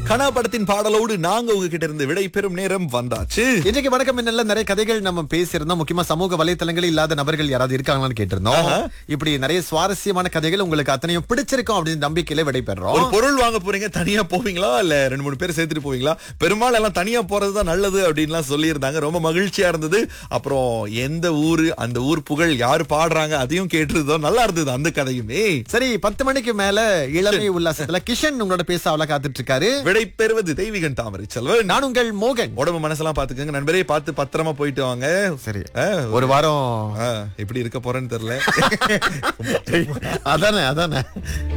கனா படத்தின் பாடலோடு நாங்க உங்ககிட்ட இருந்து விடை பெறும் நேரம் வந்தாச்சு இன்றைக்கு வணக்கம் என்னல நிறைய கதைகள் நம்ம பேசியிருந்தோம் முக்கியமா சமூக வலைத்தளங்களில் இல்லாத நபர்கள் யாராவது இருக்காங்களான்னு கேட்டிருந்தோம் இப்படி நிறைய சுவாரஸ்யமான கதைகள் உங்களுக்கு அத்தனையும் பிடிச்சிருக்கும் அப்படின்னு நம்பிக்கையில ஒரு விடைபெறோம் பொருள் வாங்க போறீங்க தனியா போவீங்களா இல்ல ரெண்டு மூணு பேர் சேர்த்துட்டு போவீங்களா பெரும்பாலும் எல்லாம் தனியா போறதுதான் நல்லது அப்படின்லாம் சொல்லியிருந்தாங்க ரொம்ப மகிழ்ச்சியா இருந்தது அப்புறம் எந்த ஊரு அந்த ஊர் புகழ் யாரு பாடுறாங்க அதையும் கேட்டிருந்தோம் நல்லா இருந்தது அந்த கதையுமே சரி பத்து மணிக்கு மேல இளமை உல்லாசத்துல கிஷன் உங்களோட பேச அவள காத்துட்டு இருக்காரு விடை பெறுவது தெய்வீகன் தாமரை செல்வன் நான் உங்கள் மோகன் உடம்பு மனசெல்லாம் பாத்துக்கோங்க நண்பரே பார்த்து பத்திரமா போயிட்டு வாங்க சரி ஆ, ஒரு வாரம் ஆ, எப்படி இருக்க போறேன்னு தெரியல அதானே அதானே